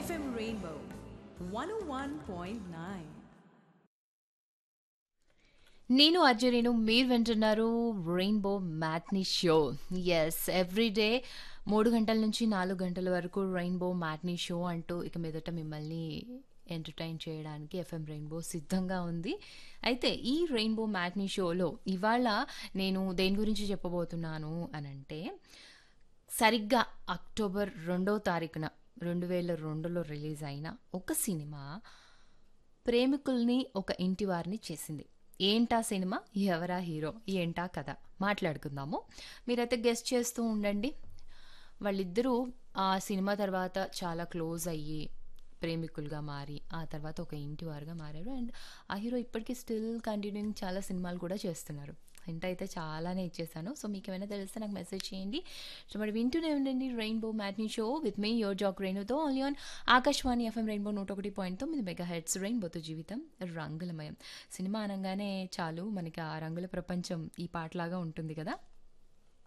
FM Rainbow 101.9. నేను అర్జునేను మీరు వింటున్నారు rainbow matinee show yes everyday మూడు గంటల నుంచి నాలుగు గంటల వరకు రెయిన్బో మ్యాట్నీ షో అంటూ ఇక మీదట మిమ్మల్ని ఎంటర్టైన్ చేయడానికి ఎఫ్ఎం రెయిన్బో సిద్ధంగా ఉంది అయితే ఈ రెయిన్బో మ్యాట్నీ షోలో ఇవాళ నేను దేని గురించి చెప్పబోతున్నాను అని అంటే సరిగ్గా అక్టోబర్ రెండో తారీఖున రెండు వేల రెండులో రిలీజ్ అయిన ఒక సినిమా ప్రేమికుల్ని ఒక ఇంటి వారిని చేసింది ఏంటా సినిమా ఎవరా హీరో ఏంటా కథ మాట్లాడుకుందాము మీరైతే గెస్ట్ చేస్తూ ఉండండి వాళ్ళిద్దరూ ఆ సినిమా తర్వాత చాలా క్లోజ్ అయ్యి ప్రేమికులుగా మారి ఆ తర్వాత ఒక ఇంటి వారుగా మారారు అండ్ ఆ హీరో ఇప్పటికీ స్టిల్ కంటిన్యూయింగ్ చాలా సినిమాలు కూడా చేస్తున్నారు హింట్ అయితే చాలానే ఇచ్చేసాను సో మీకు ఏమైనా తెలిస్తే నాకు మెసేజ్ చేయండి సో మరి వింటూనే ఉండండి rainbow matinee show with me your Jack రెయిన్బోతో only on Akashvani FM rainbow నూట ఒకటి పాయింట్ తొమ్మిది మెగా హెడ్స్ రెయిన్బోతో జీవితం రంగులమయం సినిమా అనగానే చాలు మనకి ఆ రంగుల ప్రపంచం ఈ పాటలాగా ఉంటుంది కదా